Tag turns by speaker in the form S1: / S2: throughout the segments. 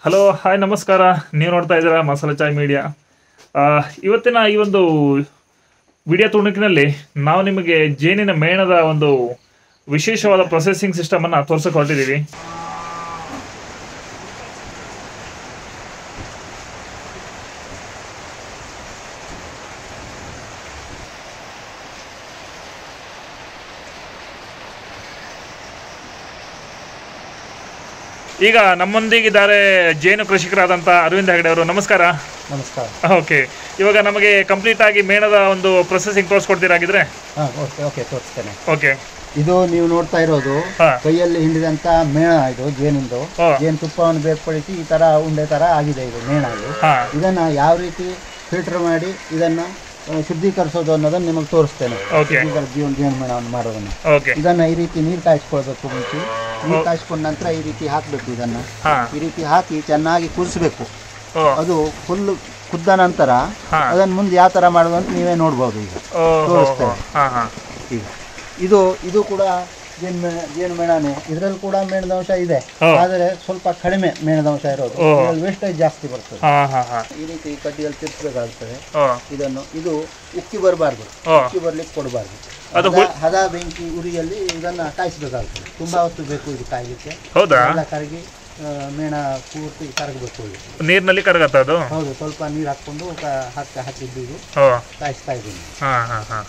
S1: Hello hi ನಮಸ್ಕಾರ ನೀವು ನೋಡ್ತಾ ಇದ್ದೀರಾ ಮಸಾಲೆ ಚಾಯ್ ಮೀಡಿಯಾ ಆ, ಇವತ್ತಿನ ಈ ಒಂದು ವಿಡಿಯೋ ತುಣುಕಿನಲ್ಲಿ ನಾವು ನಿಮಗೆ ಜೇನಿನ ಮೇಣದ ಒಂದು ವಿಶೇಷವಾದ ಪ್ರೊಸೆಸಿಂಗ್ ಸಿಸ್ಟಮನ್ನು ತೋರ್ಸಕ್ಕೆ ಹೊರಟಿದ್ದೀವಿ ಈಗ ನಮ್ಮೊಂದಿಗಿದ್ದಾರೆ ಜೇನು ಕೃಷಿಕರಾದಂಥ ಅರವಿಂದ್ ಹೆಗಡೆ ಅವರು ನಮಸ್ಕಾರ
S2: ನಮಸ್ಕಾರ
S1: ಓಕೆ ಇವಾಗ ನಮಗೆ ಕಂಪ್ಲೀಟ್ ಆಗಿ ಮೇಣದ ಒಂದು ಪ್ರೊಸೆಸಿಂಗ್ ತೋರಿಸ್ಕೊಡ್ತೀರಾಗಿದ್ರೆ
S2: ಹಾಂ ಓಕೆ ಓಕೆ ತೋರಿಸ್ತೇನೆ
S1: ಓಕೆ
S2: ಇದು ನೀವು ನೋಡ್ತಾ ಇರೋದು
S1: ಹಾ.
S2: ಕೈಯಲ್ಲಿ ಹಿಂಡಿದಂತ ಮೇಣ ಇದು ಜೇನಿಂದು
S1: ಹಾ.
S2: ಜೇನು ತುಪ್ಪವನ್ನು ಬೇರ್ಪಡಿಸಿ ಈ ತರ ಉಂಡೆ ತರ ಆಗಿದೆ ಇದು ಮೇಣ ಇದು
S1: ಹಾಂ
S2: ಇದನ್ನ ಯಾವ ರೀತಿ ಫಿಲ್ಟರ್ ಮಾಡಿ ಇದನ್ನ ಆ, ಶುದ್ಧೀಕರಿಸೋದು ಅನ್ನೋದನ್ನ ನಿಮಗೆ ತೋರಿಸ್ತೇನೆ
S1: Okay.
S2: ಶುದ್ಧೀಕರ ಜೀವನ ಜೇನು ಮೇಣವನ್ನು ಮಾಡೋದನ್ನ
S1: ಓಕೆ
S2: ಇದನ್ನ ಈ ರೀತಿ ನೀರು ಕಾಯಿಸ್ಕೊಳ್ಬೇಕು ಮುಂಚೆ ನೀರು ಕಾಯಿಸ್ಕೊಂಡ ನಂತರ ಈ ರೀತಿ ಹಾಕಬೇಕು ಇದನ್ನ
S1: ಹಾಂ
S2: ಈ ರೀತಿ ಹಾಕಿ ಚೆನ್ನಾಗಿ ಕುದಿಸ್ಬೇಕು
S1: ಓ
S2: ಅದು ಫುಲ್ ಕುದ್ದ ನಂತರ
S1: ಹಾ.
S2: ಅದನ್ನ ಮುಂದೆ ಯಾವ ತರ ಮಾಡೋದು ಅಂತ ನೀವೇ ನೋಡ್ಬೋದು ಈಗ
S1: ಓ
S2: ತೋರಿಸ್ತೇನೆ.
S1: ಹಾಂ ಹಾಂ
S2: ಈಗ ಇದು ಇದು ಕೂಡ ಜೇನು ಮೇಣ ಜೇನು ಮೇಣನೆ ಇದರಲ್ಲಿ ಕೂಡ ಮೇಣದ ಅಂಶ ಇದೆ
S1: ಹಾ.
S2: ಆದರೆ ಸ್ವಲ್ಪ ಕಡಿಮೆ ಮೇಣದ ಅಂಶ ಇರೋದು
S1: ಓ.
S2: ಇದರಲ್ಲಿ ವೇಸ್ಟೇಜ್ ಜಾಸ್ತಿ ಬರ್ತದೆ
S1: ಹಾಂ ಹಾಂ ಹಾಂ
S2: ಈ ರೀತಿ ಕಡ್ಡಿಯಲ್ಲಿ ತಿರ್ಸ್ಬೇಕಾಗ್ತದೆ
S1: ಓ
S2: ಇದನ್ನು ಇದು ಉಕ್ಕಿ ಬರಬಾರ್ದು
S1: ಓ
S2: ಉಕ್ಕಿ ಬರ್ಲಿಕ್ಕೆ ಕೊಡಬಾರ್ದು
S1: ಅದು
S2: ಹದ- ಹದ ಬೆಂಕಿ ಉರಿಯಲ್ಲಿ ಇದನ್ನ ಕಾಯಿಸ್ಬೇಕಾಗ್ತದೆ ತುಂಬಾ ಹೊತ್ತು ಬೇಕು ಇದು ಕಾಯ್ಲಿಕ್ಕೆ
S1: ಹೌದಾ
S2: ಎಲ್ಲ ಕರಗಿ ಆ, ಮೇಣ ಪೂರ್ತಿ ಕರಗಬೇಕು ಇದು
S1: ನೀರಿನಲ್ಲಿ ಕರಗತ್ತ ಅದು
S2: ಹೌದು ಸ್ವಲ್ಪ ನೀರು ಹಾಕ್ಕೊಂಡು ಕ- ಹಾಕಿ ಹಾಕಿದ್ದು ಇದು
S1: ಓ
S2: ಕಾಯಿಸ್ತಾ ಇದ್ದೀನಿ
S1: ಹಾಂ ಹಾಂ ಹಾಂ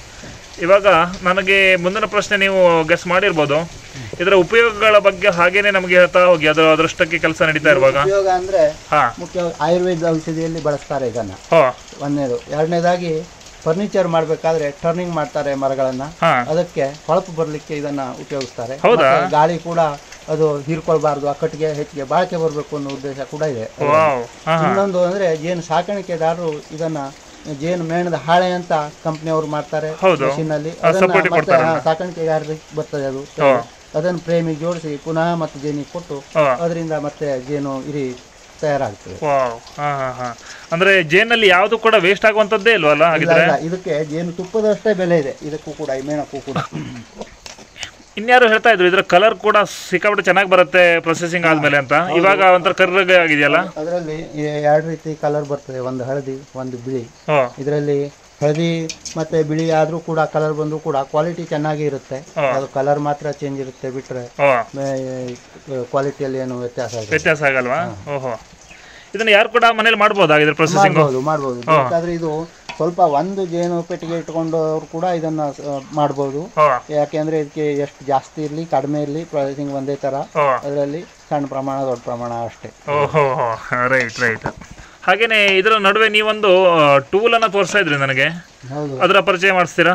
S1: ಇವಾಗ ನನಗೆ ಮುಂದಿನ ಪ್ರಶ್ನೆ ನೀವು ಗೆಸ್ ಮಾಡಿರ್ಬೋದು ಇದರ ಉಪಯೋಗಗಳ ಬಗ್ಗೆ ಹಾಗೇನೆ ನಮಗೆ ಹೇಳ್ತಾ ಹೋಗಿ ಅದರ ಅದೃಷ್ಟಕ್ಕೆ ಕೆಲಸ ನಡೀತಾ ಇರುವಾಗ
S2: ಉಪಯೋಗ ಅಂದ್ರೆ
S1: ಹಾಂ
S2: ಮುಖ್ಯ ಆಯುರ್ವೇದ ಔಷಧಿಯಲ್ಲಿ ಬಳಸ್ತಾರೆ ಇದನ್ನ
S1: ಹೋ
S2: ಒಂದನೇದು ಎರಡನೇದಾಗಿ ಫರ್ನಿಚರ್ ಮಾಡಬೇಕಾದ್ರೆ ಟರ್ನಿಂಗ್ ಮಾಡ್ತಾರೆ ಮರಗಳನ್ನ
S1: ಹಾಂ
S2: ಅದಕ್ಕೆ ಹೊಳಪು ಬರಲಿಕ್ಕೆ ಇದನ್ನ ಉಪಯೋಗಿಸ್ತಾರೆ
S1: ಹೌದಾ?
S2: ಮತ್ತೆ ಗಾಳಿ ಕೂಡ ಅದು ಹೀರ್ಕೊಳ್ಬಾರ್ದು ಆ ಕಟ್ಟಿಗೆ ಹೆಚ್ಚಿಗೆ ಬಾಳಿಕೆ ಬರಬೇಕು ಅನ್ನೋ ಉದ್ದೇಶ ಕೂಡ ಇದೆ
S1: ವಾವ್ ಹಾಂ ಹಾಂ
S2: ಇನ್ನೊಂದು ಅಂದ್ರೆ ಜೇನು ಸಾಕಾಣಿಕೆದಾರರು ಇದನ್ನ ಜೇನು ಮೇಣದ ಹಾಳೆ ಅಂತ ಕಂಪ್ನಿಯವರು ಮಾಡ್ತಾರೆ
S1: ಹೌದು.
S2: machine ಅಲ್ಲಿ
S1: ಆ,
S2: ಅದನ್ನ
S1: support ಗೆ
S2: ಮತ್ತೆ
S1: ಕೊಡ್ತಾರಲ್ಲ.
S2: ಆ, ಸಾಕಾಣಿಕೆಗಾರರಿಗೆ ಬರ್ತದೆ ಅದು
S1: ಹಾ.
S2: ಅದನ್ನು ಪ್ರೇಮಿಗೆ ಜೋಡಿಸಿ ಪುನಃ ಮತ್ತೆ ಜೇನಿಗೆ ಕೊಟ್ಟು
S1: ಹಾಂ
S2: ಅದರಿಂದ ಮತ್ತೆ ಜೇನು ಇರಿ ತಯಾರಾಗ್ತದೆ
S1: ವಾವ್ ಹಾಂ ಹಾಂ ಹಾಂ ಅಂದರೆ ಜೇನಲ್ಲಿ ಯಾವುದು ಕೂಡ ವೇಸ್ಟ್ ಆಗುವಂಥದ್ದೇ ಇಲ್ವಲ್ಲ
S2: ಇಲ್ಲ,
S1: ಹಾಗಿದ್ರೆ
S2: ಇಲ್ಲ, ಇದಕ್ಕೆ ಜೇನು ತುಪ್ಪದಷ್ಟೇ ಬೆಲೆ ಇದೆ ಇದಕ್ಕೂ ಕೂಡ ಈ ಮೇಣಕ್ಕೂ ಕೂಡ
S1: ಇನ್ಯಾರು ಹೇಳ್ತಾ ಇದ್ರು ಇದ್ರ ಕಲರ್ ಕೂಡ ಸಿಕ್ಕಾಬಿಟ್ಟು ಚೆನ್ನಾಗಿ ಬರುತ್ತೆ ಪ್ರೊಸೆಸಿಂಗ್ ಆದ್ಮೇಲೆ ಅಂತ ಇವಾಗ ಒಂಥರ ಕರ್ರಗೆ ಆಗಿದೆಯಲ್ಲ
S2: ಅದರಲ್ಲಿ ಎರಡು ರೀತಿ ಕಲರ್ ಬರ್ತದೆ ಒಂದು ಹಳದಿ ಒಂದು ಬಿಳಿ
S1: ಹೋ
S2: ಇದರಲ್ಲಿ ಹಳದಿ ಮತ್ತೆ ಬಿಳಿ ಆದ್ರೂ ಕೂಡ ಕಲರ್ ಬಂದರೂ ಕೂಡ ಕ್ವಾಲಿಟಿ ಚೆನ್ನಾಗಿ ಇರುತ್ತೆ
S1: ಹಾ.
S2: ಅದು ಕಲರ್ ಮಾತ್ರ ಚೇಂಜ್ ಇರುತ್ತೆ ಬಿಟ್ರೆ
S1: ಹೋ
S2: ಕ್ವಾಲಿಟಿಯಲ್ಲಿ ಏನು ವ್ಯತ್ಯಾಸ ಇದೆ
S1: ವ್ಯತ್ಯಾಸ ಆಗಲ್ವಾ ಓಹೋ ಇದನ್ನ ಯಾರು ಕೂಡ ಮನೇಲಿ ಮಾಡ್ಬೋದಾ ಇದ್ರ ಪ್ರೊಸೆಸಿಂಗ್
S2: ಮಾಡ್ಬೋದು ಮಾಡ್ಬೋದು ಬೇಕಾದ್ರೆ ಇದು ಸ್ವಲ್ಪ ಒಂದು ಜೇನು ಪೆಟ್ಟಿಗೆ ಇಟ್ಕೊಂಡವ್ರು ಕೂಡ ಇದನ್ನ ಆ, ಮಾಡ್ಬೋದು
S1: ಹೋ
S2: ಯಾಕೆಂದ್ರೆ ಇದಕ್ಕೆ ಎಷ್ಟು ಜಾಸ್ತಿ ಇರಲಿ ಕಡಿಮೆ ಇರಲಿ ಪ್ರೊಸೆಸಿಂಗ್ ಒಂದೇ ತರ
S1: ಹೋ
S2: ಅದರಲ್ಲಿ ಸಣ್ಣ ಪ್ರಮಾಣ ದೊಡ್ಡ ಪ್ರಮಾಣ ಅಷ್ಟೇ
S1: ಓಹೋ ರೈಟ್ ರೈಟ್ ಹಾಗೇನೆ ಇದರ ನಡುವೆ ನೀವೊಂದು ಟೂಲ್ ಅನ್ನ ತೋರಿಸ್ತಾ ಇದ್ರಿ ನನಗೆ
S2: ಹೌದು
S1: ಅದರ ಪರಿಚಯ ಮಾಡಿಸ್ತೀರಾ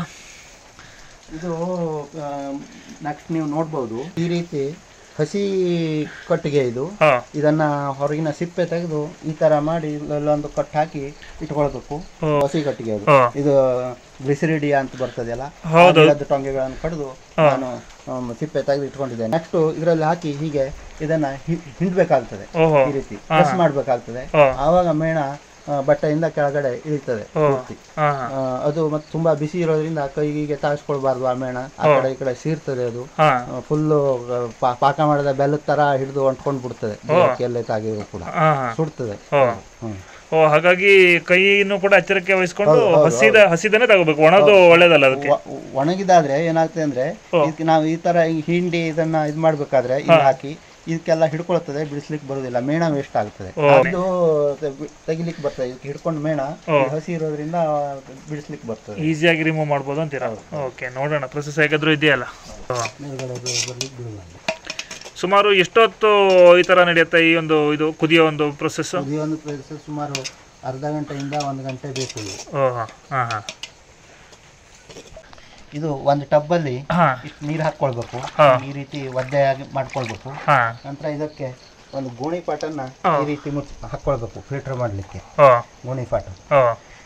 S2: ಇದು ನೆಕ್ಸ್ಟ್ ನೀವು ನೋಡ್ಬೋದು ಈ ರೀತಿ ಹಸಿ ಕಟ್ಟಿಗೆ ಇದು
S1: ಹಾ
S2: ಇದನ್ನ ಹೊರಗಿನ ಸಿಪ್ಪೆ ತೆಗೆದು ಈ ತರ ಮಾಡಿ ಇಲ್ಲೊಂದು ಕಟ್ ಹಾಕಿ ಇಟ್ಕೊಳ್ಬೇಕು
S1: ಹ್ಮ್.
S2: ಹಸಿ ಕಟ್ಟಿಗೆ ಅದು
S1: ಹಾ
S2: ಇದು ಗ್ಲಿಸರಿಡಿಯಾ ಅಂತ ಬರ್ತದೆಲ್ಲ
S1: ಹೌದು.
S2: ಆ ಗಿಡದ ಟೊಂಗೆಗಳನ್ನು ಕಡಿದು ನಾನು ಆಮ್, ಸಿಪ್ಪೆ ತೆಗೆದು ಇಟ್ಕೊಂಡಿದ್ದೇನೆ ನೆಕ್ಸ್ಟ್ ಇದರಲ್ಲಿ ಹಾಕಿ ಹೀಗೆ ಇದನ್ನ ಹಿ- ಹಿಂಡ್ಬೇಕಾಗ್ತದೆ
S1: ಓಹೋ
S2: ಈ ರೀತಿ ಪ್ರೆಸ್ ಮಾಡ್ಬೇಕಾಗ್ತದೆ
S1: ಹಾ
S2: ಆವಾಗ ಮೇಣ ಆ, ಬಟ್ಟೆಯಿಂದ ಕೆಳಗಡೆ ಇಳಿತದೆ ಪೂರ್ತಿ
S1: ಹಾ ಹಾ
S2: ಆ, ಅದು ಮತ್ತೆ ತುಂಬಾ ಬಿಸಿ ಇರೋದ್ರಿಂದ ಕೈಗೆ ತಾಗಿಸ್ಕೊಳ್ಬಾರ್ದು ಆ ಮೇಣ ಆ ಕಡೆ ಈ ಕಡೆ ಸೀರ್ತದೆ ಅದು
S1: ಹಾ
S2: ಫುಲ್ಲು ಪಾಕ ಮಾಡಿದ ಬೆಲ್ಲದ ತರ ಹಿಡಿದು ಅಂಟ್ಕೊಂಡು ಬಿಡ್ತದೆ ಎಲ್ಲೇ ತಾಗಿದ್ರು ಕೂಡ
S1: ಹಾ ಹಾ
S2: ಸುಡ್ತದೆ
S1: ಓ
S2: ಹ್ಮ್.
S1: ಓ ಹಾಗಾಗಿ ಕೈಯನ್ನು ಕೂಡ ಎಚ್ಚರಿಕೆ ವಹಿಸ್ಕೊಂಡು ಹಸಿದ ಹಸಿದನೇ ತಗೋಬೇಕು ಒಣದು ಒಳ್ಳೇದಲ್ಲ ಅದಕ್ಕೆ
S2: ಒ- ಒಣಗಿದಾದ್ರೆ ಏನಾಗ್ತದೆ ಅಂದ್ರೆ ಇದಕ್ಕೆ ನಾವು ಈ ತರ ಈ ಹಿಂಡಿ ಇದನ್ನ ಇದ್ ಮಾಡ್ಬೇಕಾದ್ರೆ ಇಲ್ಲಿ ಹಾಕಿ ಇದಕ್ಕೆಲ್ಲ ಹಿಡ್ಕೊಳ್ತದೆ ಬಿಡಿಸ್ಲಿಕ್ಕೆ ಬರುದಿಲ್ಲ ಮೇಣ ವೇಸ್ಟ್ ಆಗ್ತದೆ ಅದು ತೆ- ತೆಗಿಲಿಕ್ಕೆ ಬರ್ತದೆ ಇದಕ್ಕೆ ಹಿಡ್ಕೊಂಡು ಮೇಣ ಇದು ಹಸಿ ಇರೋದ್ರಿಂದ ಬಿಡಿಸ್ಲಿಕ್ಕೆ ಬರ್ತದೆ
S1: ಈಸಿಯಾಗಿ ರಿಮೂವ್ ಮಾಡ್ಬೋದು ಅಂತೀರಾ ಓಕೆ ನೋಡೋಣ ಪ್ರೊಸೆಸ್ ಹೇಗಾದ್ರೂ ಇದೆಯಲ್ಲ ಹಾ.
S2: ಮೇಲ್ಗಡೆ ಬ- ಬರ್ಲಿಕ್ಕೆ ಬಿಡುದಿಲ್ಲ
S1: ಸುಮಾರು ಎಷ್ಟೊತ್ತು ಈ ತರ ನಡೆಯುತ್ತೆ ಈ ಒಂದು ಇದು ಕುದಿಯೋ ಒಂದು ಪ್ರೊಸೆಸ್
S2: ಈ ಒಂದು ಪ್ರದೇಶ ಸುಮಾರು ಅರ್ಧ ಗಂಟೆಯಿಂದ ಒಂದು ಗಂಟೆ ಬೇಕು ಇದು.
S1: ಓ ಹಾ ಹಾ ಹಾ
S2: ಇದು ಒಂದು ಟಬ್ಬಲ್ಲಿ
S1: ಹಾ
S2: ಇಷ್ಟು ನೀರು ಹಾಕ್ಕೊಳ್ಬೇಕು
S1: ಹಾ.
S2: ಈ ರೀತಿ ಒದ್ದೆಯಾಗಿ ಮಾಡ್ಕೊಳ್ಬೇಕು
S1: ಹಾ
S2: ನಂತರ ಇದಕ್ಕೆ ಒಂದು ಗೋಣಿ ಪಾಟನ್ನ ಈ ರೀತಿ ಮುಚ್ಚಿ ಹಾಕ್ಕೊಳ್ಬೇಕು ಫಿಲ್ಟರ್ ಮಾಡಲಿಕ್ಕೆ
S1: ಓ
S2: ಗೋಣಿ ಪಾಟ
S1: ಓ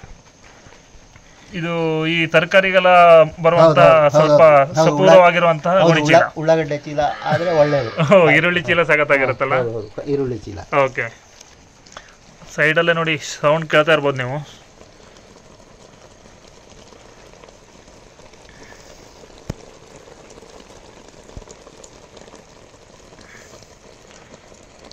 S1: ಇದು ಈ ತರಕಾರಿಗೆಲ್ಲ ಬರುವಂತ
S2: ಹೌದು, ಹೌದು,
S1: ಸ್ವಲ್ಪ
S2: ಹೌದು, ಹೌದು,
S1: ಸಪೂರವಾಗಿರುವಂತಹ
S2: ಹೌದು,
S1: ಗೋಣಿ ಚೀಲ
S2: ಉಳ್ಳ- ಉಳ್ಳಾಗಡ್ಡೆ ಚೀಲ ಆದ್ರೆ ಒಳ್ಳೆಯದು
S1: ಓ ಈರುಳ್ಳಿ ಚೀಲ ಸಖತ್ತಾಗಿರುತ್ತಲ್ಲ
S2: ಹೌದು, ಹೌದು, ಈರುಳ್ಳಿ ಚೀಲ
S1: ಓಕೆ ಸೈಡಲ್ಲೇ ನೋಡಿ ಸೌಂಡ್ ಕೇಳ್ತಾ ಇರ್ಬೋದು ನೀವು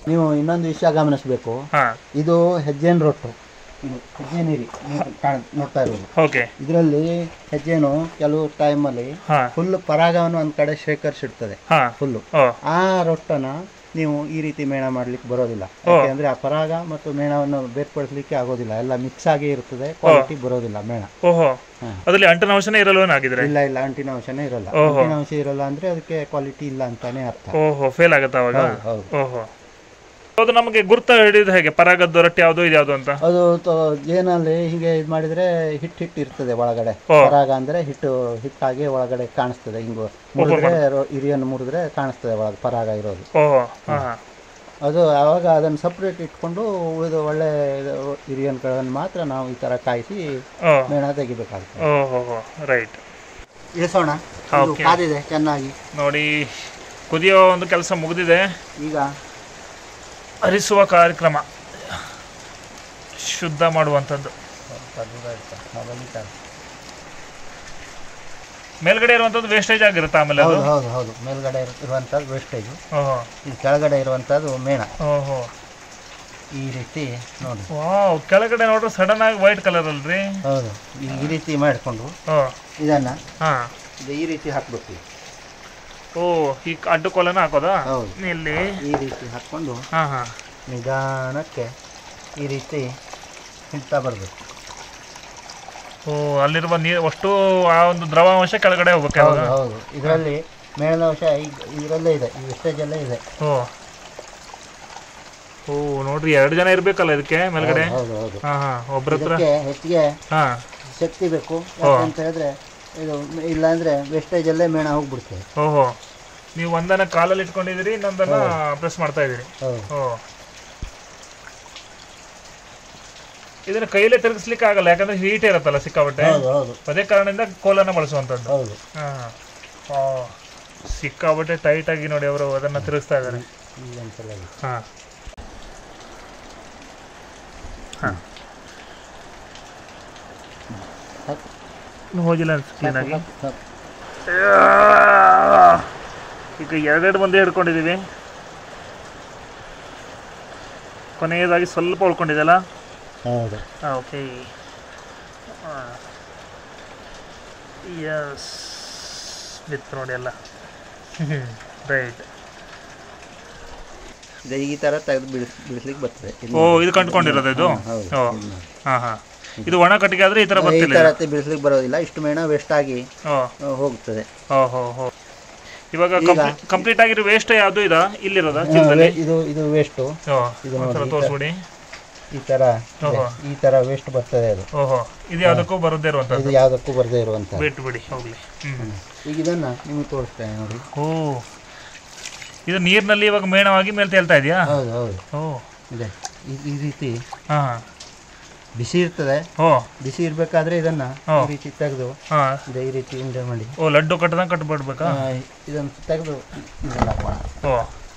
S2: ನೀವು ಇನ್ನೊಂದು ವಿಷಯ ಗಮನಿಸಬೇಕು
S1: ಹಾ
S2: ಇದು ಹೆಜ್ಜೆನ್ ರೊಟ್ಟು ಇದು ಹೆಜ್ಜೆ ನೀರಿ ನೀವು ಕಾಣ್- ನೋಡ್ತಾ ಇರೋದು
S1: ಓಕೆ
S2: ಇದರಲ್ಲಿ ಹೆಜ್ಜೆನು ಕೆಲವು ಟೈಮಲ್ಲಿ
S1: ಹಾ
S2: ಫುಲ್ ಪರಾಗವನ್ನು ಒಂದು ಕಡೆ ಶೇಖರಿಸಿಡ್ತದೆ
S1: ಹಾ
S2: ಫುಲ್ಲು
S1: ಓ
S2: ಆ ರೊಟ್ಟನ ನೀವು ಈ ರೀತಿ ಮೇಣ ಮಾಡ್ಲಿಕ್ಕೆ ಬರೋದಿಲ್ಲ ಯಾಕೆಂದ್ರೆ ಆ ಪರಾಗ ಮತ್ತು ಮೇಣವನ್ನು ಬೇರ್ಪಡಿಸ್ಲಿಕ್ಕೆ ಆಗೋದಿಲ್ಲ ಎಲ್ಲ ಮಿಕ್ಸ್ ಆಗಿ ಇರ್ತದೆ ಕ್ವಾಲಿಟಿ ಬರೋದಿಲ್ಲ ಮೇಣ
S1: ಓಹೋ
S2: ಹಾ.
S1: ಅದರಲ್ಲಿ ಅಂಟನ ಅಂಶನೇ ಇರಲ್ವೇನಾಗಿದ್ರೆ
S2: ಇಲ್ಲ ಇಲ್ಲ ಅಂಟಿನ ಅಂಶನೇ ಇರಲ್ಲ
S1: ಓಹೋ.
S2: ಅಂಟಿನ ಅಂಶ ಇರಲ್ಲ ಅಂದ್ರೆ ಅದಕ್ಕೆ ಕ್ವಾಲಿಟಿ ಇಲ್ಲ ಅಂತಾನೆ ಅರ್ಥ
S1: ಓಹೋ ಫೇಲ್ ಆಗುತ್ತೆ ಅವಾಗ
S2: ಹೌದು ಹೌದು
S1: ಓಹೋ ಅದು ನಮಗೆ ಗುರ್ತ ಹಿಡಿದು ಹೇಗೆ ಪರಾಗದ್ದು ರೊಟ್ಟಿ ಯಾವುದು ಇದು ಯಾವುದು ಅಂತ
S2: ಅದು ತ- ಜೇನಲ್ಲಿ ಹೀಗೆ ಇದು ಮಾಡಿದ್ರೆ ಹಿಟ್ಟು ಹಿಟ್ಟು ಇರ್ತದೆ ಒಳಗಡೆ
S1: ಓ.
S2: ಪರಾಗ ಅಂದ್ರೆ ಹಿಟ್ಟು ಹಿಟ್ಟಾಗಿ ಒಳಗಡೆ ಕಾಣಿಸ್ತದೆ ಹಿಂಗು ಮುರಿದ್ರೆ ಹಿರಿಯನ್ನು ಮುರಿದ್ರೆ ಕಾಣಿಸ್ತದೆ ಒಳಗೆ ಪರಾಗ ಇರೋದು
S1: ಓಹೋ ಹಾ ಹಾ
S2: ಅದು ಆವಾಗ ಅದನ್ನು ಸಪ್ರೇಟ್ ಇಟ್ಕೊಂಡು ಉಳಿದ ಒಳ್ಳೆ ಹಿರಿಯನ್ಗಳನ್ನು ಮಾತ್ರ ನಾವು ಈ ಥರ ಕಾಯಿಸಿ
S1: ಓ
S2: ಮೇಣ ತೆಗಿಬೇಕಾಗ್ತದೆ
S1: ಓಹೋ ರೈಟ್
S2: ಇಳಿಸೋಣ ಇದು
S1: Okay.
S2: ಕಾದಿದೆ ಚೆನ್ನಾಗಿ
S1: ನೋಡಿ ಕುದಿಯೋ ಒಂದು ಕೆಲಸ ಮುಗಿದಿದೆ
S2: ಈಗ
S1: ಹರಿಸುವ ಕಾರ್ಯಕ್ರಮ ಶುದ್ಧ ಮಾಡುವಂಥದ್ದು ಮೇಲ್ಗಡೆ ಇರುವಂಥದ್ದು ವೇಸ್ಟೇಜ್ ಆಗಿರುತ್ತೆ ಆಮೇಲೆ ಅದು
S2: ಹೌದು ಹೌದು ಹೌದು ಮೇಲ್ಗಡೆ ಇರು- ಇರುವಂಥದ್ದು ವೇಸ್ಟೇಜು
S1: ಓಹೋ
S2: ಈ ಕೆಳಗಡೆ ಇರುವಂಥದ್ದು ಮೇಣ
S1: ಓಹೋ
S2: ಈ ರೀತಿ ನೋಡಿ
S1: ವಾವ್ ಕೆಳಗಡೆ ನೋಡ್ರೆ ಸಡನ್ ಆಗಿ ವೈಟ್ ಕಲರ್ ಅಲ್ರಿ
S2: ಹೌದು ಈ ಈ ರೀತಿ ಮಾಡಿಕೊಂಡು
S1: ಓ
S2: ಇದನ್ನು
S1: ಹಾ
S2: ಇದು ಈ ರೀತಿ ಹಾಕ್ಬೇಕು
S1: ಓ ಈ ಅಡ್ಡು ಕೋಲನ ಹಾಕೋದಾ
S2: ಹೌದು
S1: ಇಲ್ಲಿ
S2: ಈ ರೀತಿ ಹಾಕ್ಕೊಂಡು
S1: ಹಾ ಹಾ
S2: ನಿಧಾನಕ್ಕೆ ಈ ರೀತಿ ಹಿಂಡ್ತಾ ಬರಬೇಕು
S1: ಓ ಅಲ್ಲಿರುವ ನೀರು ಅಷ್ಟು ಆ ಒಂದು ದ್ರವಾಂಶ ಕೆಳಗಡೆ ಹೋಗ್ಬೇಕು ಯಾವಾಗ
S2: ಹೌದು ಹೌದು ಇದರಲ್ಲಿ ಮೇಣದ ಅಂಶ ಈಗ ಇದರಲ್ಲೇ ಇದೆ ಈ ವೆಸ್ಟೇಜಲ್ಲೇ ಇದೆ
S1: ಓ ಓ ನೋಡ್ರಿ ಎರಡು ಜನ ಇರ್ಬೇಕಲ್ಲ ಇದಕ್ಕೆ ಮೇಲ್ಗಡೆ
S2: ಹೌದು ಹೌದು
S1: ಹಾ ಹಾ ಒಬ್ರ ಹತ್ರ
S2: ಇದಕ್ಕೆ ಹೆಚ್ಚಿಗೆ
S1: ಹಾ
S2: ಶಕ್ತಿ ಬೇಕು ಯಾಕಂತ ಹೇಳಿದ್ರೆ ಇದು ಇಲ್ಲಾಂದ್ರೆ ವೆಸ್ಟೇಜಲ್ಲೇ ಮೇಣ ಹೋಗ್ಬಿಡ್ತದೆ
S1: ಓಹೋ ನೀವು ಒಂದನ್ನ ಕಾಲಲ್ಲಿ ಇಟ್ಕೊಂಡಿದ್ದೀರಿ ಇನ್ನೊಂದನ್ನ ಪ್ರೆಸ್ ಮಾಡ್ತಾ ಇದ್ದೀರಿ
S2: ಹೌದು
S1: ಓ ಇದನ್ನ ಕೈಲೇ ತಿರುಗಿಸ್ಲಿಕ್ಕೆ ಆಗಲ್ಲ ಯಾಕಂದ್ರೆ ಹೀಟ್ ಇರುತ್ತಲ್ಲ ಸಿಕ್ಕಾಪಟ್ಟೆ
S2: ಹೌದು ಹೌದು
S1: ಅದೇ ಕಾರಣದಿಂದ ಕೋಲನ್ನ ಬಳಸುವಂಥದ್ದು
S2: ಹೌದು
S1: ಹಾ ಓ ಸಿಕ್ಕಾಪಟ್ಟೆ ಟೈಟ್ ಆಗಿ ನೋಡಿ ಅವರು ಅದನ್ನ ತಿರುಗಿಸ್ತಾ ಇದ್ದಾರೆ
S2: ಈಗ ಒಂದ್ಸಲ ಇದು.
S1: ಹಾ ಹಾ
S2: ಸಾಕು,
S1: ಇನ್ನು ಹೋಗಿಲ್ಲ ಕ್ಲೀನ್ ಆಗಿ
S2: ಸಾಕು, ಸಾಕು.
S1: ಈಗ ಎರಡೆರಡು ಮಂದಿ ಹಿಡ್ಕೊಂಡಿದ್ದೀವಿ ಕೊನೆಯದಾಗಿ ಸ್ವಲ್ಪ ಉಳ್ಕೊಂಡಿದೆಯಲ್ಲ
S2: ಹೌದು
S1: ಓಕೆ ಎಸ್ ಬಿತ್ತು ನೋಡಿ ಎಲ್ಲ ರೈಟ್
S2: ಇದು ಈ ತರ ತೆಗೆದು ಬಿಡಿಸ್ ಬಿಡಿಸ್ಲಿಕ್ಕೆ ಬರ್ತದೆ ಇದು
S1: ಓ ಇದು ಕಂಡ್ಕೊಂಡಿರೋದು ಇದು
S2: ಹೌದು
S1: ಓ ಹಾಂ ಹಾಂ ಇದು ಒಣ ಕಟ್ಟಿಗೆ ಆದರೆ ಈ ಥರ
S2: ಈ
S1: ಬರ್ತಿಲ್ಲ
S2: ತರ ಬಿಡಿಸ್ಲಿಕ್ಕೆ ಬರೋದಿಲ್ಲ ಇಷ್ಟು ಮೇಣ ವೇಸ್ಟ್ ಆಗಿ
S1: ಓ
S2: ಆ, ಹೋಗ್ತದೆ
S1: ಹೋ ಹೋ ಹೋ ಇವಾಗ
S2: ಈಗ-
S1: ಕಂಪ್ಲೀಟ್ ಆಗಿರೋ ವೇಸ್ಟ್ ಯಾವುದು ಇದಾ ಇಲ್ಲಿರೋದ ಚೀಲದಲ್ಲಿ
S2: ಇದು ಇದು ವೇಸ್ಟು
S1: ಓ
S2: ಇದು
S1: ಒಂದ್ಸಲ
S2: ನೋಡಿ, ಈ
S1: ತೋರಿಸ್ಬಿಡಿ
S2: ಈ ತರ ಇದೆ.
S1: ಓಹೋ.
S2: ಈ ತರ ವೇಸ್ಟ್ ಬರ್ತದೆ ಅದು
S1: ಓಹೋ ಇದು ಯಾವುದಕ್ಕೂ ಬರದೇ ಇರುವಂಥದ್ದು
S2: ಇದು ಯಾವುದಕ್ಕೂ ಬರದೇ ಇರುವಂತ
S1: ಬಿಟ್ಟು ಬಿಡಿ ಹೋಗ್ಲಿ ಹ್ಞೂ
S2: ಈಗ ಇದನ್ನ ನಿಮಗೆ ತೋರಿಸ್ತೇನೆ ನೋಡಿ
S1: ಓ ಇದು ನೀರಿನಲ್ಲಿ ಇವಾಗ ಮೇಣವಾಗಿ ಮೇಲೆ ತೇಲ್ತಾ ಇದೆಯಾ
S2: ಹೌದು ಹೌದು
S1: ಓ
S2: ಇದೆ ಈ- ಈ ರೀತಿ
S1: ಹಾಂ ಹಾಂ
S2: ಬಿಸಿ ಇರ್ತದೆ
S1: ಓ
S2: ಬಿಸಿ ಇರ್ಬೇಕಾದ್ರೆ ಇದನ್ನ
S1: ಹಾ.
S2: ಈ ರೀತಿ ತೆಗೆದು
S1: ಹಾಂ
S2: ಇದೆ ಈ ರೀತಿ ಉಂಡೆ ಮಾಡಿ
S1: ಓ ಲಡ್ಡು ಕಟ್ಟದಂಗೆ ಕಟ್ಬಿಡ್ಬೇಕಾ
S2: ಆ, ಇದನ್ನ ತೆಗೆದು ಇದನ್ನ ಹಾಕೋಣ.
S1: ಓ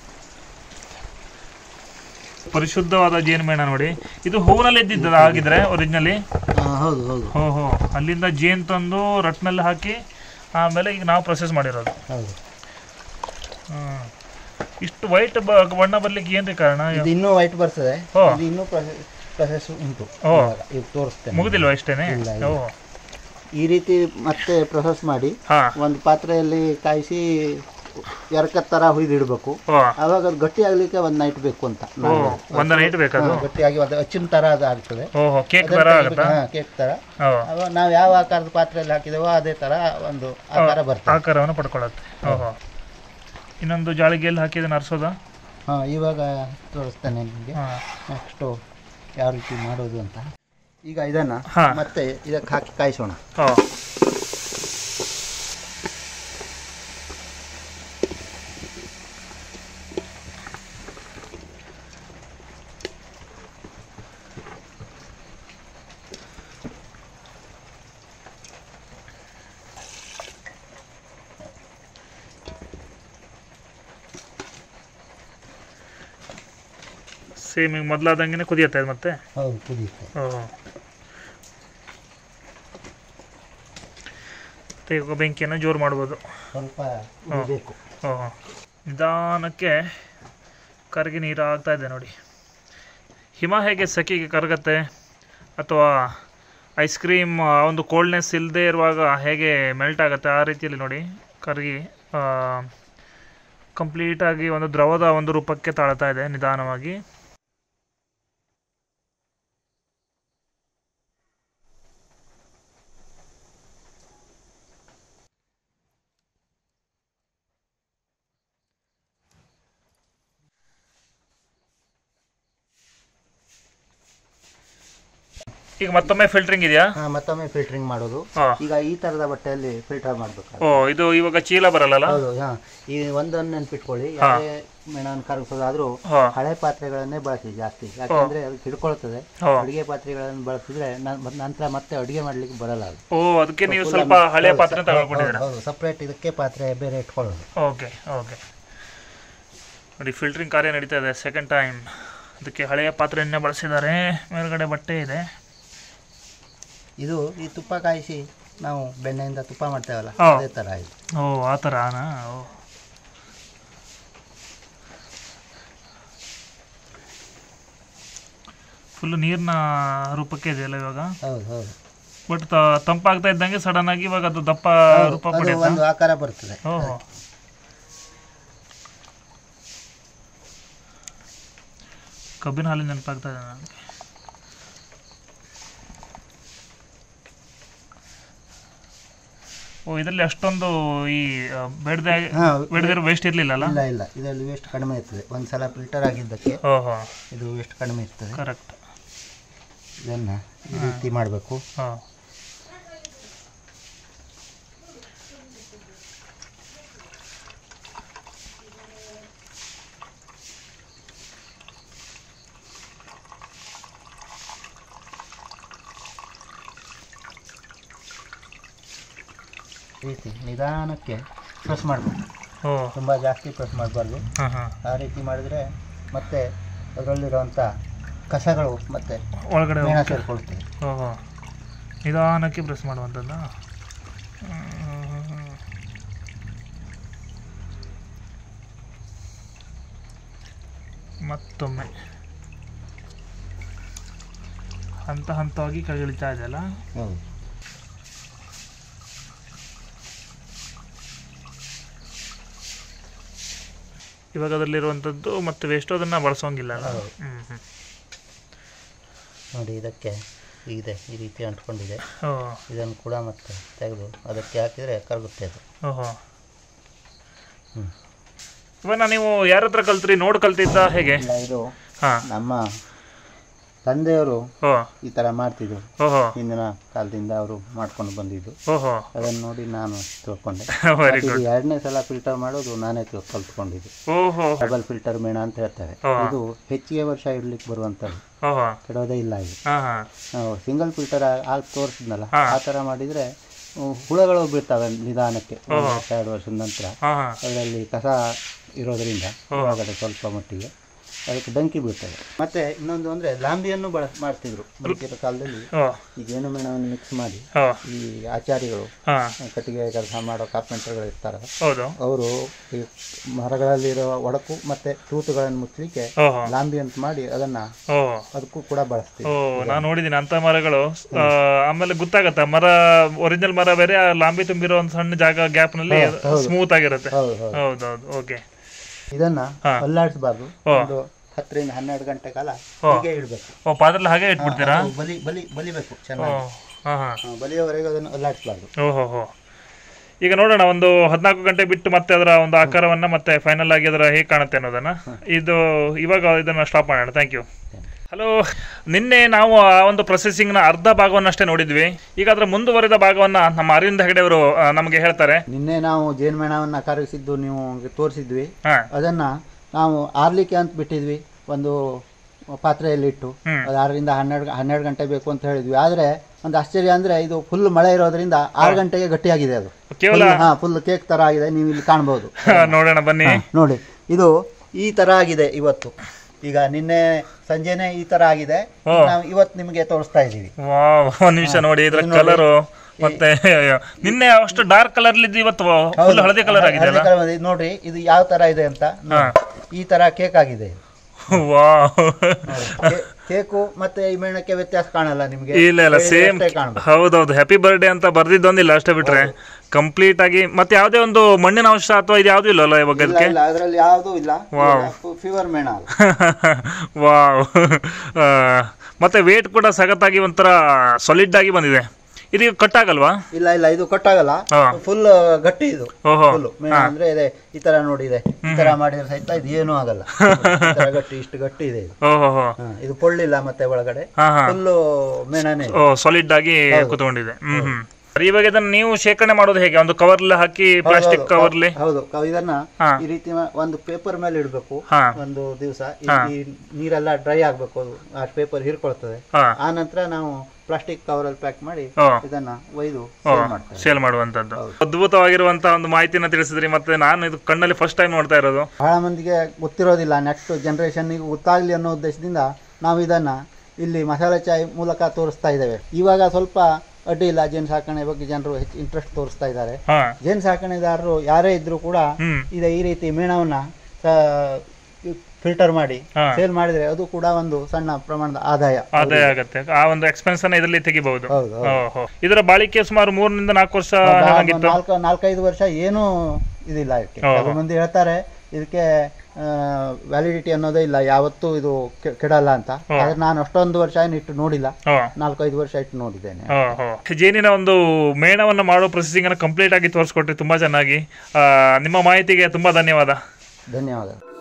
S1: ಪರಿಶುದ್ಧವಾದ ಜೇನುಮೇಣ ನೋಡಿ ಇದು ಹೂವಿನಲ್ಲಿ ಇದ್ದಿದ್ದ ಆಗಿದ್ರೆ ಒರಿಜಿನಲಿ
S2: ಆ, ಹೌದು ಹೌದು
S1: ಹೋ ಹೋ ಅಲ್ಲಿಂದ ಜೇನು ತಂದು ರಟ್ನಲ್ಲಿ ಹಾಕಿ ಆಮೇಲೆ ಈಗ ನಾವು ಪ್ರೊಸೆಸ್ ಮಾಡಿರೋದು
S2: ಹೌದು
S1: ಹ್ಮ್. ಇಷ್ಟು ವೈಟ್ ಬಣ್ಣ ಬರ್ಲಿಕ್ಕೆ ಏನ್ರಿ ಕಾರಣ
S2: ಇದು ಇನ್ನೂ ವೈಟ್ ಬರ್ತದೆ
S1: ಹೋ.
S2: ಇದು ಇನ್ನೂ ಪ್ರೊಸೆಸ್ ಉಂಟು
S1: ಓ.
S2: ಇವಾಗ. ಈಗ ತೋರಿಸ್ತೇನೆ
S1: ಮುಗಿದಿಲ್ವಾ ಇಷ್ಟೇನೆ
S2: ಇಲ್ಲ,
S1: ಓ
S2: ಈ ರೀತಿ ಮತ್ತೆ ಪ್ರೊಸೆಸ್ ಮಾಡಿ
S1: ಹಾ
S2: ಒಂದು ಪಾತ್ರೆಯಲ್ಲಿ ಕಾಯಿಸಿ ಎರಕದ ಥರ ಹುಯ್ದಿಡ್ಬೇಕು
S1: ಓ
S2: ಆವಾಗ ಅದು ಗಟ್ಟಿ ಆಗ್ಲಿಕ್ಕೆ ಒಂದು ನೈಟ್ ಬೇಕು ಅಂತ
S1: ಓ ಒಂದು ನೈಟ್ ಬೇಕದು
S2: ಹಾ, ಗಟ್ಟಿಯಾಗಿ ಅದು ಹಚ್ಚಿನ ಥರ ಅದು ಆಗ್ತದೆ
S1: ಓಹೋ ಕೇಕ್ ಥರ ಆಗುತ್ತಾ
S2: ಕೇಕ್ ಥರ
S1: ಓ
S2: ಅವಾಗ ನಾವು ಯಾವ ಆಕಾರದ ಪಾತ್ರೆಯಲ್ಲಿ ಹಾಕಿದೇವೋ ಅದೇ ಥರ ಒಂದು ಆಕಾರ ಬರ್ತದೆ
S1: ಆಕಾರವನ್ನು ಪಡ್ಕೊಳ್ಳುತ್ತೆ ಓಹೋ ಇನ್ನೊಂದು ಜಾಳಿಗೆಯಲ್ಲಿ ಹಾಕಿ ಇದನ್ನ ಅರ್ಸೋದಾ
S2: ಹಾಂ ಇವಾಗ ತೋರಿಸ್ತೇನೆ ನಿಮಗೆ
S1: ಹಾ
S2: ನೆಕ್ಸ್ಟು ಯಾವ ರೀತಿ ಮಾಡೋದು ಅಂತ ಈಗ ಇದನ್ನು
S1: ಹಾ.
S2: ಮತ್ತೆ ಇದಕ್ಕೆ ಹಾಕಿ ಕಾಯಿಸೋಣ
S1: ಓ ಸೇಮ್ ಈಗ ಮೊದಲಾದಂಗೆ ಕುದಿಯುತ್ತೆ ಅದು ಮತ್ತೆ
S2: ಹೌದು ಕುದಿಯುತ್ತೆ
S1: ಓಹೋ ಮತ್ತೆ ಈಗ ಬೆಂಕಿಯನ್ನು ಜೋರು ಮಾಡ್ಬೋದು
S2: ಸ್ವಲ್ಪ
S1: ಹಾ.
S2: ಬೇಕು
S1: ಓಹೋ ನಿಧಾನಕ್ಕೆ ಕರಗಿ ನೀರು ಆಗ್ತಾ ಇದೆ ನೋಡಿ ಹಿಮ ಹೇಗೆ ಸೆಕೆಗೆ ಕರಗತ್ತೆ ಅಥವಾ ಐಸ್ ಕ್ರೀಮ್ ಒಂದು ಕೋಲ್ಡ್ನೆಸ್ ಇಲ್ಲದೆ ಇರುವಾಗ ಹೇಗೆ ಮೆಲ್ಟ್ ಆಗುತ್ತೆ ಆ ರೀತಿಯಲ್ಲಿ ನೋಡಿ ಕರಗಿ ಕಂಪ್ಲೀಟಾಗಿ ಒಂದು ದ್ರವದ ಒಂದು ರೂಪಕ್ಕೆ ತಾಳ್ತಾ ಇದೆ ನಿಧಾನವಾಗಿ ಈಗ ಮತ್ತೊಮ್ಮೆ ಫಿಲ್ಟ್ರಿಂಗ್ ಇದೆಯಾ
S2: ಹಾ, ಮತ್ತೊಮ್ಮೆ ಫಿಲ್ಟರಿಂಗ್ ಮಾಡೋದು
S1: ಹಾಂ
S2: ಈಗ ಈ ತರದ ಬಟ್ಟೆಯಲ್ಲಿ ಫಿಲ್ಟರ್ ಮಾಡ್ಬೇಕು
S1: ಓ ಇದು ಇವಾಗ ಚೀಲ ಬರಲ್ಲ
S2: ಹೌದು ಹಾ ಈ ಒಂದನ್ನು ನೆನ್ಪಿಟ್ಕೊಳ್ಳಿ ಯಾವುದೇ ಮೇಣವನ್ನು ಕರಗಿಸೋದಾದ್ರೂ
S1: ಹಾಂ
S2: ಹಳೆ ಪಾತ್ರೆಗಳನ್ನೇ ಬಳಸಿ ಜಾಸ್ತಿ ಯಾಕಂದ್ರೆ ಅದು ಹಿಡ್ಕೊಳ್ತದೆ
S1: ಹಾಂ
S2: ಅಡಿಗೆ ಪಾತ್ರೆಗಳನ್ನು ಬಳಸಿದ್ರೆ ನ- ಮತ್ ನಂತರ ಮತ್ತೆ ಅಡಿಗೆ ಮಾಡ್ಲಿಕ್ಕೆ ಬರಲ್ಲ ಅದು
S1: ಓ ಅದಕ್ಕೆ ನೀವು ಸ್ವಲ್ಪ ಹಳೆಯ ಪಾತ್ರೆ ತಗೊಳ್ಕೊಂಡಿದ್ದೀರಾ
S2: ಹೌದು ಸಪ್ರೇಟ್ ಇದಕ್ಕೆ ಪಾತ್ರೆ ಬೇರೆ ಇಟ್ಕೊಳ್ಳೋದು
S1: ಓಕೆ ಓಕೆ ನೋಡಿ ಫಿಲ್ಟ್ರಿಂಗ್ ಕಾರ್ಯ ನಡೀತಾ ಇದೆ ಸೆಕೆಂಡ್ ಟೈಮ್ ಅದಕ್ಕೆ ಹಳೆಯ ಪಾತ್ರೆಯನ್ನೇ ಬಳಸಿದ್ದಾರೆ ಮೇಲ್ಗಡೆ ಬಟ್ಟೆ ಇದೆ
S2: ಇದು ಈ ತುಪ್ಪ ಕಾಯಿಸಿ ನಾವು ಬೆಣ್ಣೆಯಿಂದ ತುಪ್ಪ ಮಾಡ್ತೇವಲ್ಲ
S1: ಹಾ.
S2: ಅದೇ ತರ ಇದು
S1: ಓ ಆ ಥರನಾ ಓ ಫುಲ್ಲು ನೀರಿನ ರೂಪಕ್ಕೆ ಇದೆಯಲ್ಲ ಇವಾಗ
S2: ಹೌದು ಹೌದು
S1: ಬಟ್ ತಂಪಾಗ್ತಾ ಇದ್ದಂಗೆ ಸಡನ್ ಆಗಿ ಇವಾಗ ಅದು ದಪ್ಪ ರೂಪ
S2: ಅದು
S1: ಪಡೆಯುತ್ತಾ
S2: ಒಂದು ಆಕಾರ ಬರ್ತದೆ
S1: ಓಹೋ ಕಬ್ಬಿನ ಹಾಲಿನ ನೆನಪಾಗ್ತಾ ಇದೆ ನನಗೆ ಓ ಇದರಲ್ಲಿ ಅಷ್ಟೊಂದು ಈ ಬೆಳೆದ
S2: ಹಾ
S1: ಬೆಳೆದಿರೋ ವೇಸ್ಟ್ ಇರಲಿಲ್ಲಲ್ಲ
S2: ಇಲ್ಲ ಇಲ್ಲ ಇದರಲ್ಲಿ ವೇಸ್ಟ್ ಕಡಿಮೆ ಇರ್ತದೆ ಒಂದ್ಸಲ ಫಿಲ್ಟರ್ ಆಗಿದ್ದಕ್ಕೆ
S1: ಓಹೋ
S2: ಇದು ವೇಸ್ಟ್ ಕಡಿಮೆ ಇರ್ತದೆ
S1: ಕರೆಕ್ಟ್
S2: ಇದನ್ನ ಈ ರೀತಿ ಮಾಡಬೇಕು
S1: ಹಾಂ
S2: ಈ ರೀತಿ ನಿಧಾನಕ್ಕೆ ಪ್ರೆಸ್ ಮಾಡಬೇಕು
S1: ಓ
S2: ತುಂಬ ಜಾಸ್ತಿ ಪ್ರೆಸ್ ಮಾಡಬಾರ್ದು
S1: ಹಾಂ ಹಾಂ
S2: ಆ ರೀತಿ ಮಾಡಿದರೆ ಮತ್ತೆ ಅದರಲ್ಲಿರುವಂಥ ಕಸಗಳು ಮತ್ತೆ
S1: ಒಳಗಡೆ
S2: ಮೇಣ
S1: ಹೋಗಿ-
S2: ಸೇರಿಕೊಳ್ತದೆ
S1: ಓಹೋ ನಿಧಾನಕ್ಕೆ ಪ್ರೆಸ್ ಮಾಡುವಂಥದ್ದ ಮತ್ತೊಮ್ಮೆ ಹಂತ ಹಂತವಾಗಿ ಕೆಳಗಿಳಿತಾ ಇದೆಯಲ್ಲ
S2: ಹೌದು
S1: ಇವಾಗ ಅದರಲ್ಲಿರುವಂಥದ್ದು ಮತ್ತೆ ವೇಸ್ಟ್ ಅದನ್ನು ಬಳಸೋಂಗಿಲ್ಲ ಅಲ್ಲ
S2: ಹೌದು.
S1: ಹ್ಞೂ ಹ್ಞೂ
S2: ನೋಡಿ ಇದಕ್ಕೆ ಇದೆ ಈ ರೀತಿ ಅಂಟ್ಕೊಂಡಿದೆ
S1: ಓ
S2: ಇದನ್ನು ಕೂಡ ಮತ್ತೆ ತೆಗೆದು ಅದಕ್ಕೆ ಹಾಕಿದರೆ ಕರಗುತ್ತೆ ಅದು
S1: ಓಹೋ
S2: ಹ್ಮ್.
S1: ಇವಾಗ ನೀವು ಯಾರ ಹತ್ರ ಕಲ್ತ್ರಿ ನೋಡಿ ಕಲ್ತಿದ್ದ ಹೇಗೆ
S2: ಇಲ್ಲ ಇದು
S1: ಹಾಂ
S2: ನಮ್ಮ ತಂದೆಯವರು
S1: ಓ
S2: ಈ ಥರ ಮಾಡ್ತಿದ್ರು
S1: ಓಹೋ
S2: ಹಿಂದಿನ ಕಾಲದಿಂದ ಅವರು ಮಾಡ್ಕೊಂಡು ಬಂದಿದ್ದು
S1: ಓಹೋ
S2: ಅದನ್ನು ನೋಡಿ ನಾನು ತಿಳ್ಕೊಂಡೆ
S1: ವೆರಿ
S2: ಇದು
S1: ಗುಡ್
S2: ಎರಡನೇ ಸಲ ಫಿಲ್ಟರ್ ಮಾಡೋದು ನಾನೇ ತಿಳ್- ಕಲ್ತ್ಕೊಂಡಿದ್ದು
S1: ಓಹೋ
S2: ಡಬಲ್ ಫಿಲ್ಟರ್ ಮೇಣ ಅಂತ ಹೇಳ್ತೇವೆ
S1: ಹಾ.
S2: ಇದು ಹೆಚ್ಚಿಗೆ ವರ್ಷ ಇಡ್ಲಿಕ್ಕೆ ಬರುವಂಥದ್ದು
S1: ಓಹೋ
S2: ಕೆಡೋದೇ ಇಲ್ಲ ಇದು
S1: ಹಾಂ ಹಾಂ
S2: ನಾವು ಸಿಂಗಲ್ ಫಿಲ್ಟರ್ ಆಗಿ ತೋರಿಸಿದ್ನಲ್ಲ
S1: ಹಾ.
S2: ಆ ಥರ ಮಾಡಿದರೆ ಹುಳಗಳು ಬೀಳ್ತವೆ ನಿಧಾನಕ್ಕೆ ಒಂದು ವರ್ಷ ಎರಡು ವರ್ಷದ ನಂತರ
S1: ಹಾಂ ಹಾಂ
S2: ಅದರಲ್ಲಿ ಕಸ ಇರೋದ್ರಿಂದ ಒಳಗಡೆ ಸ್ವಲ್ಪ ಮಟ್ಟಿಗೆ ಅದಕ್ಕೆ ಡಂಕಿ ಬೀಳ್ತದೆ ಮತ್ತೆ ಇನ್ನೊಂದು ಅಂದರೆ ಲಾಂಬಿಯನ್ನು ಬಳ ಮಾಡ್ತಿದ್ರು ಮುಂಚಿನ ಕಾಲದಲ್ಲಿ
S1: ಓ
S2: ಈ ಜೇನುಮೇಣವನ್ನು ಮಿಕ್ಸ್ ಮಾಡಿ
S1: ಓ
S2: ಈ ಆಚಾರಿಗಳು
S1: ಹಾಂ
S2: ಕಟ್ಟಿಗೆ ಕೆಲಸ ಮಾಡೋ ಕಾರ್ಪೆಂಟರ್ಗಳು ಇರ್ತಾರೆ
S1: ಹೌದು
S2: ಅವರು ಈ ಮರಗಳಲ್ಲಿರೋ ಒಡಕು ಮತ್ತೆ ತೂತುಗಳನ್ನು ಮುಚ್ಚಲಿಕ್ಕೆ
S1: ಓಹೋ
S2: ಲಾಂಬಿ ಅಂತ ಮಾಡಿ ಅದನ್ನ
S1: ಓ
S2: ಅದಕ್ಕೂ ಕೂಡ ಬಳಸ್ತೀವಿ
S1: ಓ ನಾನು ನೋಡಿದ್ದೀನಿ ಅಂತ ಮರಗಳು ಆ, ಆಮೇಲೆ ಗೊತ್ತಾಗತ್ತೆ ಮರ ಒರಿಜಿನಲ್ ಮರ ಬೇರೆ ಆ ಲಾಂಬಿ ತುಂಬಿರೋ ಒಂದು ಸಣ್ಣ ಜಾಗ ಗ್ಯಾಪ್ ನಲ್ಲಿ ಸ್ಮೂತ್ ಆಗಿರುತ್ತೆ
S2: ಹೌದು ಹೌದು
S1: ಹೌದೌದು ಓಕೆ
S2: ಇದನ್ನ
S1: ಹಾ.
S2: ಅಲ್ಲಾಡಿಸಬಾರ್ದು
S1: ಓ.
S2: ಒಂದು ಹತ್ತರಿಂದ ಹನ್ನೆರಡು ಗಂಟೆ ಕಾಲ
S1: ಓ.
S2: ಹೀಗೆ ಇಡಬೇಕು
S1: ಓ ಪಾತ್ರೆಲ್ಲ ಹಾಗೆ ಇಟ್ಬಿಡ್ತೀರಾ
S2: ಬಲಿ ಬಲಿ ಬಲಿಬೇಕು
S1: ಓ
S2: ಚೆನ್ನಾಗಿ
S1: ಹಾಂ ಹಾಂ
S2: ಹಾ, ಬಲಿಯವರೆಗೆ ಅದನ್ನು ಅಲ್ಲಾಡಿಸಬಾರ್ದು
S1: ಓಹೋ ಹೋ ಈಗ ನೋಡೋಣ ಒಂದು ಹದಿನಾಲ್ಕು ಗಂಟೆ ಬಿಟ್ಟು ಮತ್ತೆ ಅದರ ಒಂದು ಆಕಾರವನ್ನ ಮತ್ತೆ ಫೈನಲ್ ಆಗಿ ಅದರ ಹೇಗೆ ಕಾಣುತ್ತೆ ಅನ್ನೋದನ್ನ ಇದು ಇವಾಗ ಇದನ್ನ ಸ್ಟಾಪ್ ಮಾಡೋಣ ಥ್ಯಾಂಕ್ ಯು ಹಲೋ ನಿನ್ನೆ ನಾವು ಆ ಒಂದು ಪ್ರೊಸೆಸಿಂಗ್ನ ಅರ್ಧ ಭಾಗವನ್ನಷ್ಟೇ ನೋಡಿದ್ವಿ ಈಗ ಅದರ ಮುಂದುವರಿದ ಭಾಗವನ್ನ ನಮ್ಮ ಅರವಿಂದ್ ಹೆಗಡೆ ಅವರು ನಮಗೆ ಹೇಳ್ತಾರೆ
S2: ನಿನ್ನೆ ನಾವು ಜೇನುಮೇಣವನ್ನು ಕರಗಿಸಿದ್ದು ನೀವು ತೋರಿಸಿದ್ವಿ
S1: ಹಾ
S2: ಅದನ್ನ ನಾವು ಆರ್ಲಿಕ್ಕೆ ಅಂತ ಬಿಟ್ಟಿದ್ವಿ ಒಂದು ಪಾತ್ರೆಯಲ್ಲಿ ಇಟ್ಟು
S1: ಹ್ಮ್.
S2: ಅದು ಆರರಿಂದ ಹನ್ನೆರಡು ಹನ್ನೆರಡು ಗಂಟೆ ಬೇಕು ಅಂತ ಹೇಳಿದ್ವಿ ಆದ್ರೆ ಒಂದು ಆಶ್ಚರ್ಯ ಅಂದ್ರೆ ಇದು ಫುಲ್ ಮಳೆ ಇರೋದ್ರಿಂದ ಆರು ಗಂಟೆಗೆ ಗಟ್ಟಿಯಾಗಿದೆ ಅದು
S1: ಕೇವಲ
S2: Full- ಹಾ ಫುಲ್ ಕೇಕ್ ತರ ಆಗಿದೆ ನೀವು ಇಲ್ಲಿ ಕಾಣಬಹುದು
S1: ನೋಡೋಣ ಬನ್ನಿ
S2: ನೋಡಿ ಇದು ಈ ತರ ಆಗಿದೆ ಇವತ್ತು ಈಗ ನಿನ್ನೆ ಸಂಜೆನೆ ಈ ತರ ಆಗಿದೆ
S1: ಓ.
S2: ನಾವು ಇವತ್ತು ನಿಮಗೆ ತೋರಿಸ್ತಾ ಇದೀವಿ
S1: ವಾವ್ ಒಂದ್ ನಿಮಿಷ ನೋಡಿ ಇದ್ರ ಕಲರು ಮತ್ತೆ ನಿನ್ನೆ ಅಷ್ಟು ಡಾರ್ಕ್ ಕಲರ್ ಇದ್ದು ಇವತ್ತು ಫುಲ್ ಹಳದಿ ಕಲರ್ ಆಗಿದೆ ಅಲ್ಲ
S2: ಹಳದಿ colour ಇದೆ. ನೋಡ್ರಿ ಇದು ಯಾವ ತರ ಇದೆ ಅಂತ ನೋಡಿ. ಈ ತರ ಕೇಕ್ ಆಗಿದೆ ಇದು.
S1: ವಾ
S2: ಕೇ- ಕೇಕು ಮತ್ತೆ ಈ ಮೇಣಕ್ಕೆ ವ್ಯತ್ಯಾಸ ಕಾಣಲ್ಲ ನಿಮ್ಗೆ
S1: ಇಲ್ಲ ಇಲ್ಲ
S2: ಬೇಳೆ
S1: ಸೇಮ್
S2: ಅಷ್ಟೇ ಕಾಣ್ಬೇಕು
S1: ಹೌದೌದು ಹ್ಯಾಪಿ ಬರ್ಡೇ ಅಂತ ಬರ್ದಿದ್ದೊಂದಿಲ್ಲ ಅಷ್ಟೇ ಬಿಟ್ರೆ ಕಂಪ್ಲೀಟ್ ಆಗಿ ಮತ್ತೆ ಯಾವುದೇ ಒಂದು ಮಣ್ಣಿನ ಅಂಶ ಅಥವಾ ಇದು ಯಾವ್ದು ಇಲ್ಲಲ್ಲ ಇವಾಗ
S2: ಇಲ್ಲ
S1: ಅದಕ್ಕೆ
S2: ಇಲ್ಲ ಅದ್ರಲ್ಲಿ ಯಾವ್ದು ಇಲ್ಲ ಫೀವರ್ ಮೇಣ ಅಲ್ಲ
S1: ವಾವ್ ಮತ್ತೆ ವೇಟ್ ಕೂಡ ಸಖತ್ತಾಗಿ ಒಂಥರ ಸಾಲಿಡ್ ಆಗಿ ಬಂದಿದೆ ಇದು ಕಟ್ ಆಗಲ್ವಾ
S2: ಇಲ್ಲ ಇಲ್ಲ ಇದು ಕಟ್ಟಾಗಲ್ಲ
S1: ಹಾ.
S2: ಫುಲ್ ಗಟ್ಟಿ ಇದು
S1: ಓಹೋ
S2: ಫುಲ್ ಮೇಣ ಅಂದ್ರೆ ಇದೆ ಈ ತರ ನೋಡಿ ಇದೆ ಈ ತರ ಮಾಡಿದ್ರೆ ಸಹಿತ ಇದು ಏನೂ ಆಗಲ್ಲ ಈ ತರ ಗಟ್ಟಿ ಇಷ್ಟು ಗಟ್ಟಿ ಇದೆ ಇದು
S1: ಓಹೋ ಹೋ
S2: ಹಾ, ಇದು ಪೊಳ್ಳಿಲ್ಲ ಮತ್ತೆ ಒಳಗಡೆ
S1: ಹಾ ಹಾ
S2: ಫುಲ್ಲು ಮೇಣನೇ ಇದೆ.
S1: ಓ ಸಾಲಿಡ್ ಆಗಿ ಕೂತ್ಕೊಂಡಿದೆ ಹ್ಮ್ ಹ್ಮ್ ಇವಾಗ ಇದನ್ನ ನೀವು ಶೇಖರಣೆ ಮಾಡೋದು ಹೇಗೆ ಒಂದು ಕವರ್ಲಿ ಹಾಕಿ ಪ್ಲಾಸ್ಟಿಕ್ ಕವರ್ಲಿ
S2: ಹೌದು ಕ- ಇದನ್ನ
S1: ಹಾ.
S2: ಈ ರೀತಿ ಮಾ- ಒಂದು ಪೇಪರ್ ಮೇಲೆ ಇಡಬೇಕು
S1: ಹಾ
S2: ಒಂದು ದಿವಸ ಈ ನೀರೆಲ್ಲ ಡ್ರೈ ಆಗ್ಬೇಕು ಅದು ಆ ಪೇಪರ್ ಹೀರ್ಕೊಳ್ತದೆ
S1: ಹಾ
S2: ಆ ನಂತರ ನಾವು ಪ್ಲಾಸ್ಟಿಕ್ ಕವರ್ ಅಲ್ಲಿ ಪ್ಯಾಕ್ ಮಾಡಿ
S1: ಓ
S2: ಇದನ್ನ ಒಯ್ದು
S1: ಓ
S2: sale ಮಾಡ್ತೇವೆ
S1: ಸೇಲ್ ಮಾಡುವಂತದ್ದು ಅದ್ಭುತವಾಗಿರುವಂತಹ ಒಂದು ಮಾಹಿತಿನ ತಿಳಿಸಿದ್ರಿ ಮತ್ತೆ ನಾನು ಇದು ಕಣ್ಣಲ್ಲಿ ಫಸ್ಟ್ ಟೈಮ್ ನೋಡ್ತಾ ಇರೋದು
S2: ಬಹಳ ಮಂದಿಗೆ ಗೊತ್ತಿರೋದಿಲ್ಲ ನೆಕ್ಸ್ಟ್ ಜನರೇಷನ್ನಿಗೆ ಗೊತ್ತಾಗ್ಲಿ ಅನ್ನೋ ಉದ್ದೇಶದಿಂದ ನಾವು ಇದನ್ನ ಇಲ್ಲಿ ಮಸಾಲೆ ಚಾಯ್ ಮೂಲಕ ತೋರಿಸ್ತಾ ಇದ್ದೇವೆ ಇವಾಗ ಸ್ವಲ್ಪ ಅಡ್ಡಿ ಇಲ್ಲ ಜೇನು ಸಾಕಣೆ ಬಗ್ಗೆ ಜನರು ಹೆಚ್ಚು ಇಂಟ್ರೆಸ್ಟ್ ತೋರಿಸ್ತಾ ಇದ್ದಾರೆ
S1: ಹಾ
S2: ಜೇನು ಸಾಕಣೆದಾರರು ಯಾರೇ ಇದ್ರೂ ಕೂಡ
S1: ಹ್ಮ್
S2: ಇದೆ ಈ ರೀತಿ ಮೇಣವನ್ನ ಫಿಲ್ಟರ್ ಮಾಡಿ
S1: ಹಾ.
S2: ಸೇಲ್ ಮಾಡಿದ್ರೆ ಅದು ಕೂಡ ಒಂದು ಸಣ್ಣ ಪ್ರಮಾಣದ ಆದಾಯ
S1: ಆದಾಯ ಆಗತ್ತೆ ಆ ಒಂದು ಎಕ್ಸ್ಪೆನ್ಸ್ ಅನ್ನ ಇದರಲ್ಲಿ ತೆಗಿಬಹುದು
S2: ಹೌದು ಹೌದು.
S1: ಓಹೋ ಇದರ ಬಾಳಿಕೆ ಸುಮಾರು ಮೂರರಿಂದ ನಾಲ್ಕು ವರ್ಷ
S2: ಬಾ-
S1: ಆಗಿತ್ತು
S2: ನಾಲ್ಕು ನಾಲ್ಕೈದು ವರ್ಷ ಏನೂ ಇದಿಲ್ಲ ಇದಕ್ಕೆ
S1: ಓಹೋ.
S2: ಕೆಲವು ಮಂದಿ ಹೇಳ್ತಾರೆ ಇದಕ್ಕೆ ವ್ಯಾಲಿಡಿಟಿ ಅನ್ನೋದೇ ಇಲ್ಲ ಯಾವತ್ತೂ ಇದು ಕೆ- ಕೆಡಲ್ಲ ಅಂತ ಆದ್ರೆ ನಾನು ಅಷ್ಟೊಂದು ವರ್ಷ ಏನು ಇಟ್ಟು ನೋಡಿಲ್ಲ
S1: ಓ
S2: ನಾಲ್ಕೈದು ವರ್ಷ ಇಟ್ಟು ನೋಡಿದ್ದೇನೆ
S1: ಓಹೋ ಜೇನಿನ ಒಂದು ಮೇಣವನ್ನು ಮಾಡೋ ಪ್ರೊಸೆಸಿಂಗ್ ಅನ್ನು ಕಂಪ್ಲೀಟ್ ಆಗಿ ತೋರಿಸ್ಕೊಟ್ರಿ ತುಂಬಾ ಚೆನ್ನಾಗಿ ಆ, ನಿಮ್ಮ ಮಾಹಿತಿಗೆ ತುಂಬಾ ಧನ್ಯವಾದ
S2: ಧನ್ಯವಾದ